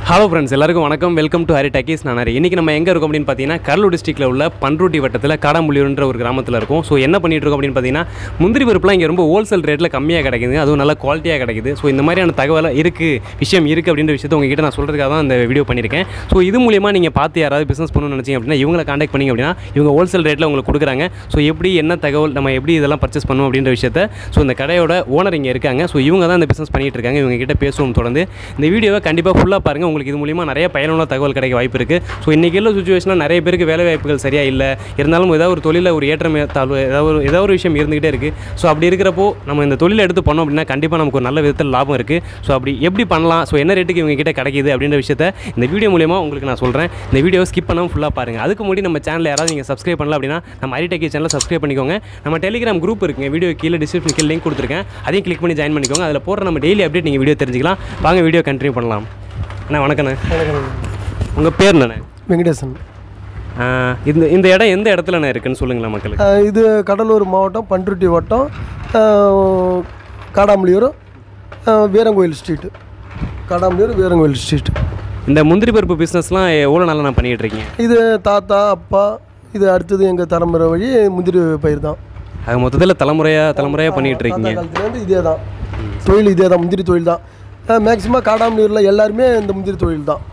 hello friends எல்லாருக்கும் வணக்கம் welcome to Hari டக்கீஸ் நான் ஹரி இன்றைக்கி நம்ம எங்கே இருக்கோம் அப்படின்னு பார்த்தீங்கன்னா கடலூர் டிஸ்ட்ரிக்ட்டில் உள்ள பன்ருட்டி வட்டத்தில் காடாம்புள்ளியூர்ன்ற ஒரு கிராமத்தில் இருக்கும் ஸோ என்ன பண்ணிட்டு இருக்கோம் அப்படின்னு பார்த்தீங்கன்னா முந்திரி பருப்புலாம் இங்கே ரொம்ப ஹோல்சேல் ரேட்டில் கம்மியாக கிடைக்குது அதுவும் நல்ல குவாலிட்டியாக கிடைக்குது ஸோ இந்த மாதிரியான தகவல் இருக்குது விஷயம் இருக்குது அப்படின்ற விஷயத்தை உங்ககிட்ட நான் சொல்கிறதுக்காக தான் இந்த வீடியோ பண்ணியிருக்கேன் ஸோ இது மூலியமா நீங்கள் பார்த்து யாராவது பிஸ்னஸ் பண்ணணும்னு நினச்சிங்க அப்படின்னா இவங்களை காண்டாக்ட் பண்ணிங்க அப்படின்னா இவங்க ஹோல்சேல் ரேட்டில் உங்களுக்கு கொடுக்குறாங்க ஸோ எப்படி என்ன தகவல் நம்ம எப்படி இதெல்லாம் பர்ச்சேஸ் பண்ணணும் அப்படின்ற விஷயத்த ஸோ இந்த கடையோட ஓனர் இங்கே இருக்காங்க ஸோ இவங்க தான் இந்த பிஸ்னஸ் பண்ணிட்டு இருக்காங்க இவங்க கிட்ட பேசுவோம் தொடர்ந்து இந்த வீடியோவை கண்டிப்பாக ஃபுல்லாக பாருங்கள் உங்களுக்கு இது மூலியமாக நிறைய பயனுள்ள தகவல் கிடைக்க வாய்ப்பு இருக்குது ஸோ இன்றைக்கி உள்ள சுச்சுவேஷனில் நிறைய பேருக்கு வேலை வாய்ப்புகள் சரியாக இல்லை இருந்தாலும் ஏதாவது ஒரு தொழிலில் ஒரு ஏற்றம் தாழ்வு ஏதாவது ஒரு ஏதாவது ஒரு விஷயம் இருந்துகிட்டே இருக்குது ஸோ அப்படி இருக்கிறப்போ நம்ம இந்த தொழிலை எடுத்து பண்ணோம் அப்படின்னா கண்டிப்பாக நமக்கு ஒரு நல்ல விதத்தில் லாபம் இருக்குது ஸோ அப்படி எப்படி பண்ணலாம் ஸோ என்ன ரேட்டுக்கு இவங்க கிட்ட கிடைக்குது அப்படின்ற விஷயத்த இந்த வீடியோ மூலியமாக உங்களுக்கு நான் சொல்கிறேன் இந்த வீடியோ ஸ்கிப் பண்ணாமல் ஃபுல்லாக பாருங்கள் அதுக்கு முன்னாடி நம்ம சேனல் யாராவது நீங்கள் சப்ஸ்கிரைப் பண்ணல அப்படின்னா நம்ம ஐடிடெக்கி சேனலை சப்ஸ்கிரைப் பண்ணிக்கோங்க நம்ம டெலிகிராம் குரூப் இருக்குங்க வீடியோ கீழே டிஸ்கிரிப்ஷன் கீழே லிங்க் கொடுத்துருக்கேன் அதையும் கிளிக் பண்ணி ஜாயின் பண்ணிக்கோங்க அதில் போடுற நம்ம டெய்லி அப்டேட் நீங்கள் வீடியோ தெரிஞ்சுக்கலாம் வாங்க வீடியோ கண்டினியூ பண்ணலாம் அண்ணா வணக்கண்ணே வணக்கம் உங்கள் பேர் என்னண்ணே வெங்கடேசன் ஆஹ் இந்த இந்த இடம் எந்த இடத்துலண்ணே இருக்குன்னு சொல்லுங்களேன் மக்களுக்கு அஹ் இது கடலூர் மாவட்டம் பண்ருட்டி வட்டம் அஹ் காடாமலியூர் அஹ் வீரங்கோயில் ஸ்ட்ரீட்டு காடாமலியூர் வீரங்கோயில் ஸ்ட்ரீட் இந்த முந்திரி பருப்பு பிஸ்னஸ்லாம் எவ்வளோ நாளாக நான் பண்ணிகிட்டு இருக்கீங்க இது தாத்தா அப்பா இது அடுத்தது எங்கள் தலைமுறை வழி முந்திரி பயிர் தான் அது மொத்தத்தில் தலைமுறையாக தலைமுறையாக பண்ணிகிட்டு இருக்கீங்க தாத்தா காலத்துலேருந்து இதே தான் தொழில் இதே தான் முந்திரி தொழில் தான் மேக்ஸிமம் காடாமலியூரில் எல்லாருமே இந்த முந்திரி தொழில் தான்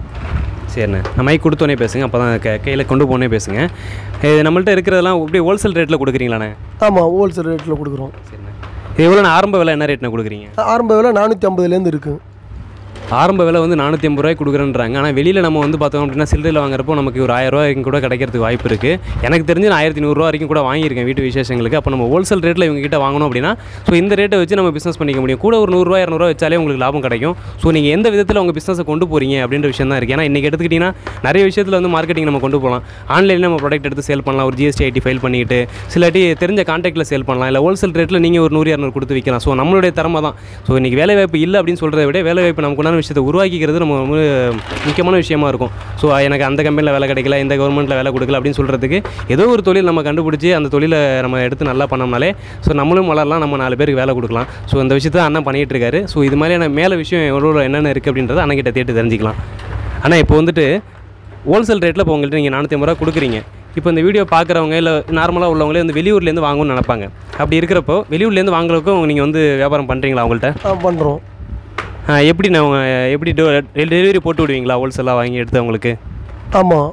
சரிண்ணே நான் மைக் கொடுத்தோன்னே பேசுங்க அப்போ தான் க கையில் கொண்டு போனே பேசுங்க இது நம்மள்ட்ட இருக்கிறதெல்லாம் இப்படி ஹோல்சேல் ரேட்டில் கொடுக்குறீங்களாண்ணே ஆமாம் ஹோல்சேல் ரேட்டில் கொடுக்குறோம் சரிண்ணே இது எவ்வளோ ஆரம்ப விலை என்ன ரேட்ண்ணே கொடுக்குறீங்க ஆரம்ப விலை நானூற்றி ஐம்பதுலேருந்து இருக்குது ஆரம்ப விலை வந்து நானூற்றி ஐம்பது ரூபாய்க்கு கொடுக்குறேன்றாங்க ஆனால் வெளியில் நம்ம வந்து பார்த்தோம் அப்படின்னா சில்லறையில் வாங்குறப்போ நமக்கு ஒரு ஆயிரம் ரூபாய்க்கு கூட கிடைக்கிறதுக்கு வாய்ப்பு இருக்குது எனக்கு தெரிஞ்சு நான் ஆயிரத்தி நூறுரூவா வரைக்கும் கூட வாங்கியிருக்கேன் வீட்டு விசேஷங்களுக்கு அப்போ நம்ம ஹோல்சேல் ரேட்டில் இவங்க கிட்ட வாங்கணும் அப்படின்னா ஸோ இந்த ரேட்டை வச்சு நம்ம பிஸ்னஸ் பண்ணிக்க முடியும் கூட ஒரு நூறுரூவா இரநூறுவா வச்சாலே உங்களுக்கு லாபம் கிடைக்கும் ஸோ நீங்கள் எந்த விதத்தில் உங்கள் பிஸ்னஸை கொண்டு போகிறீங்க அப்படின்ற விஷயம் தான் இருக்குது ஏன்னா இன்றைக்கி எடுத்துக்கிட்டிங்கன்னா நிறைய விஷயத்தில் வந்து மார்க்கெட்டிங் நம்ம கொண்டு போகலாம் ஆன்லைனில் நம்ம ப்ராடக்ட் எடுத்து சேல் பண்ணலாம் ஒரு ஜிஎஸ்டி ஐடி ஃபைல் பண்ணிட்டு சிலாட்டி தெரிஞ்ச கான்டாக்ட்டில் சேல் பண்ணலாம் இல்லை ஹோல்சேல் ரேட்டில் நீங்கள் ஒரு நூறு இரநூறு கொடுத்து விற்கலாம் ஸோ நம்மளுடைய திறமை தான் ஸோ இன்றைக்கி வேலைவாய்ப்பு இல்லை அப்படின்னு சொல்கிறத விட வேலைவாய்ப்பு நமக்கு உண்டான விஷயத்தை உருவாக்கிக்கிறது நம்ம ரொம்ப முக்கியமான விஷயமா இருக்கும் ஸோ எனக்கு அந்த கம்பெனியில் வேலை கிடைக்கல இந்த கவர்மெண்ட்டில் வேலை கொடுக்கல அப்படின்னு சொல்கிறதுக்கு ஏதோ ஒரு தொழில் நம்ம கண்டுபிடிச்சி அந்த தொழிலை நம்ம எடுத்து நல்லா பண்ணோம்னாலே ஸோ நம்மளும் வளரலாம் நம்ம நாலு பேருக்கு வேலை கொடுக்கலாம் ஸோ இந்த விஷயத்தை அண்ணன் பண்ணிகிட்டு இருக்காரு ஸோ இது மாதிரியான மேலே விஷயம் எவ்வளோ என்னென்ன இருக்குது அப்படின்றத அண்ணன்கிட்ட தேட்டு தெரிஞ்சுக்கலாம் ஆனால் இப்போ வந்துட்டு ஹோல்சேல் ரேட்டில் இப்போ உங்கள்கிட்ட நீங்கள் நானூற்றி ஐம்பது ரூபா கொடுக்குறீங்க இப்போ இந்த வீடியோ பார்க்குறவங்க இல்லை நார்மலாக உள்ளவங்களே வந்து வெளியூர்லேருந்து வாங்கணும்னு நினைப்பாங்க அப்படி இருக்கிறப்போ வெளியூர்லேருந்து வாங்குறதுக்கும் நீங்கள் வந்து வியாபாரம் பண்ணுறீங்களா அவங்கள்ட்ட ஆ பண்ணுறோம் ஆ, எப்படி நான் உங்க- எப்படி டெலிவரி போட்டு விடுவீங்களா ஹோல்சேலாக வாங்கி எடுத்து அவங்களுக்கு ஆமாம்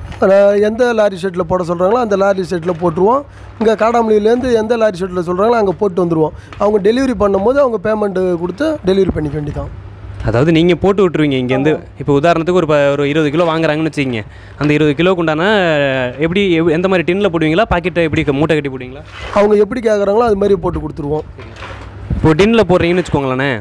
எந்த லாரி ஷெட்டில் போட சொல்கிறாங்களோ அந்த லாரி ஷெட்டில் போட்டுருவோம் இங்கே காடாமலியிலேருந்து எந்த லாரி ஷெட்டில் சொல்கிறாங்களோ அங்கே போட்டு வந்துடுவோம் அவங்க டெலிவரி பண்ணும்போது அவங்க பேமெண்ட்டு கொடுத்து டெலிவரி பண்ணிக்க வேண்டியதான் அதாவது நீங்கள் போட்டு விட்டுருவீங்க இங்கேருந்து இப்போ உதாரணத்துக்கு ஒரு ப- ஒரு இருபது கிலோ வாங்குறாங்கன்னு வச்சுக்கிங்க அந்த இருபது கிலோக்கு உண்டான எஎப்படி எவ்- எந்த மாதிரி டின்னில் போடுவீங்களா பாக்கெட்டை எப்படி க- மூட்டை கட்டி போடுவீங்களா அவங்க எப்படி கேட்குறாங்களோ அது மாதிரி போட்டு கொடுத்துருவோம் இப்போ டின்னில் போடுறீங்கன்னு வச்சுக்கோங்களேண்ணே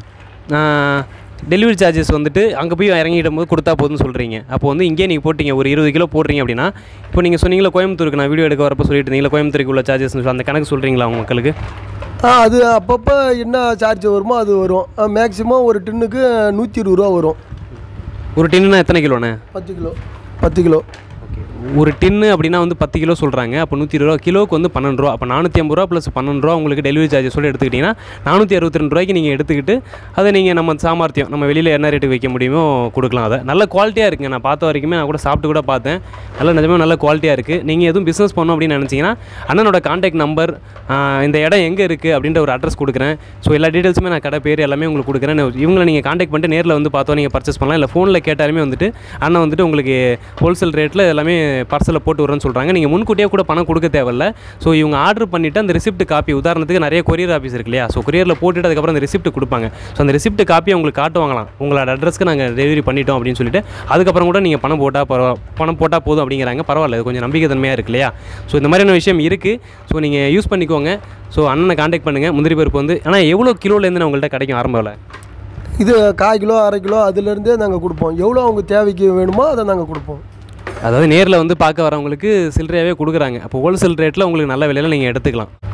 டெலிவரி சார்ஜஸ் வந்துட்டு அங்கே போய் இறங்கிடும் போது கொடுத்தா போதும்னு சொல்கிறீங்க அப்போ வந்து இங்கேயே நீங்கள் போட்டிங்க ஒரு இருபது கிலோ போடுறீங்க அப்படின்னா இப்போ நீங்கள் சொன்னீங்களா கோயம்புத்தூருக்கு நான் வீடியோ எடுக்க வரப்போ சொல்லிட்டு இருந்தீங்களா கோயம்புத்தூருக்கு உள்ள சார்ஜஸ் அந்த கணக்கு சொல்கிறீங்களா உங்க மக்களுக்கு ஆ அது அப்பப்போ என்ன சார்ஜ் வருமோ அது வரும் மேக்ஸிமம் ஒரு டின்னுக்கு நூற்றி இருபது ரூபா வரும் ஒரு டின்னுனா எத்தனை கிலோண்ணே பத்து கிலோ பத்து கிலோ ஒரு டின்னு அப்படின்னா வந்து பத்து கிலோ சொல்கிறாங்க அப்போ நூற்றி இருபது ரூபா கிலோக்கு வந்து பன்னெண்டு ரூபா அப்போ நானூற்றி ஐம்பது ரூபா ப்ளஸ் பன்னெண்டு ரூபா உங்களுக்கு டெலிவரி சார்ஜஸ் சொல்லி எடுத்துக்கிட்டிங்கன்னா நானூற்றி அறுபத்தி ரெண்டு ரூபாய்க்கு நீங்கள் எடுத்துக்கிட்டு அதை நீங்கள் நம்ம சாமர்த்தியம் நம்ம வெளியில் என்ன ரேட்டுக்கு வைக்க முடியுமோ கொடுக்கலாம் அதை நல்ல குவாலிட்டியாக இருக்குங்க நான் பார்த்த வரைக்குமே நான் கூட சாப்பிட்டு கூட பார்த்தேன் நல்ல நிஜமே நல்ல குவாலிட்டியாக இருக்குது நீங்கள் எதுவும் பிஸ்னஸ் பண்ணணும் அப்படின்னு நினச்சிங்கன்னா அண்ணனோட காண்டாக்ட் நம்பர் இந்த இடம் எங்கே இருக்குது அப்படின்ற ஒரு அட்ரஸ் கொடுக்குறேன் ஸோ எல்லா டீட்டெயில்ஸுமே நான் கடை பேர் எல்லாமே உங்களுக்கு கொடுக்குறேன் இவங்களை நீங்கள் காண்டாக்ட் பண்ணிட்டு நேரில் வந்து பார்த்தோம் நீங்கள் பர்ச்சேஸ் பண்ணலாம் இல்லை ஃபோனில் கேட்டாலுமே வந்துட்டு அண்ணன் வந்துட்டு உங்களுக்கு ஹோல்சேல் ரேட்டில் எல்லாமே பார்சலில் போட்டு விட்றேன்னு சொல்கிறாங்க நீங்கள் முன்கூட்டியே கூட பணம் கொடுக்க தேவையில்ல ஸோ இவங்க ஆர்டர் பண்ணிவிட்டு அந்த ரிசிப்ட் காப்பி உதாரணத்துக்கு நிறைய கொரியர் ஆஃபீஸ் இருக்கு இல்லையா ஸோ கொரியரில் போட்டுட்டு அதுக்கப்புறம் அந்த ரிசிப்ட் கொடுப்பாங்க ஸோ அந்த ரிசிப்ட் காப்பி உங்களுக்கு காட்டுவாங்களாம் உங்களோட அட்ரஸ்க்கு நாங்கள் டெலிவரி பண்ணிட்டோம் அப்படின்னு சொல்லிட்டு அதுக்கப்புறம் கூட நீங்கள் பணம் போட்டால் பரவா பணம் போட்டால் போதும் அப்படிங்கிறாங்க பரவாயில்ல இது கொஞ்சம் நம்பிக்கை தன்மையாக இருக்கு இல்லையா ஸோ இந்த மாதிரியான விஷயம் இருக்குது ஸோ நீங்கள் யூஸ் பண்ணிக்கோங்க ஸோ அண்ணனை காண்டாக்ட் பண்ணுங்கள் முந்திரி பருப்பு வந்து ஆனால் எவ்வளோ கிலோலேருந்து உங்கள்கிட்ட கிடைக்கும் ஆரம்ப விலை இது கால் கிலோ அரை கிலோ அதுலேருந்தே நாங்கள் கொடுப்போம் எவ்வளோ அவங்க தேவைக்கு வேணுமோ அதை நாங்கள் கொடுப்போம் அதாவது நேரில் வந்து பார்க்க வரவங்களுக்கு சில்லறையாகவே கொடுக்குறாங்க அப்போ ஹோல்சேல் ரேட்டில் உங்களுக்கு நல்ல விலையில் நீங்கள் எடுத்துக்கலாம்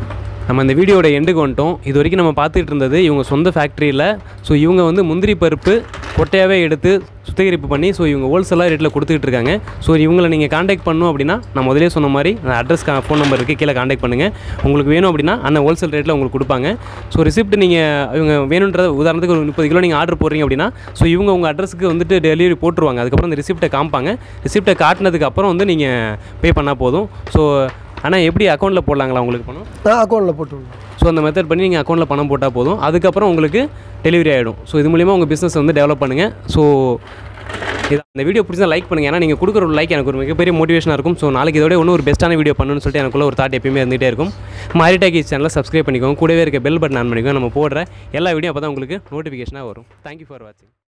நம்ம இந்த வீடியோட எண்டுக்கு வந்துட்டோம் இது வரைக்கும் நம்ம பார்த்துட்டு இருந்தது இவங்க சொந்த ஃபேக்ட்ரியில் ஸோ இவங்க வந்து முந்திரி பருப்பு கொட்டையாகவே எடுத்து சுத்திகரிப்பு பண்ணி ஸோ இவங்க ஹோல்சேலாக ரேட்டில் கொடுத்துட்டு இருக்காங்க ஸோ இவங்களை நீங்கள் காண்டாக்ட் பண்ணணும் அப்படின்னா நான் முதலே சொன்ன மாதிரி அந்த அட்ரஸ் ஃபோன் நம்பர் இருக்குது கீழே காண்டாக்ட் பண்ணுங்கள் உங்களுக்கு வேணும் அப்படின்னா அந்த ஹோல்சேல் ரேட்டில் உங்களுக்கு கொடுப்பாங்க ஸோ ரிசிப்ட் நீங்கள் இவங்க வேணுன்ற உதாரணத்துக்கு ஒரு முப்பது கிலோ நீங்கள் ஆர்டர் போடுறீங்க அப்படின்னா ஸோ இவங்க உங்கள் அட்ரஸுக்கு வந்துட்டு டெலிவரி போட்டுருவாங்க அதுக்கப்புறம் அந்த ரிசிப்ட்டை காமிப்பாங்க ரிசிப்ட்டை காட்டினதுக்கு அப்புறம் வந்து நீங்கள் பே பண்ணால் போதும் ஸோ ஆனால் எப்படி அக்கௌண்ட்டில் போடலாங்களா உங்களுக்கு பணம் நான் அக்கௌண்ட்டில் போட்டு விடுவேன் ஸோ அந்த மெத்தட் பண்ணி நீங்கள் அக்கௌண்ட்டில் பணம் போட்டால் போதும் அதுக்கப்புறம் உங்களுக்கு டெலிவரி ஆகிடும் ஸோ இது மூலிமா உங்கள் பிஸ்னஸ் வந்து டெவலப் பண்ணுங்கள் ஸோ இது இந்த வீடியோ பிடிச்சா லைக் பண்ணுங்கள் ஏன்னா நீங்கள் கொடுக்குற ஒரு லைக் எனக்கு ஒரு மிகப்பெரிய மோட்டிவேஷனாக இருக்கும் ஸோ நாளைக்கு இதோட இன்னும் ஒரு பெஸ்ட்டான வீடியோ பண்ணணும்னு சொல்லிட்டு எனக்குள்ள ஒரு தாட் எப்பயுமே இருந்துகிட்டே இருக்கும் மாரிடாக்கி சேனலை சப்ஸ்கிரைப் பண்ணிக்கோங்க கூடவே இருக்க பெல் பட்டன் ஆன் பண்ணிக்கோங்க நம்ம போடுற எல்லா வீடியோ அப்போ தான் உங்களுக்கு நோட்டிஃபிகேஷனாக வரும் தேங்க்யூ ஃபார் வாட்சிங்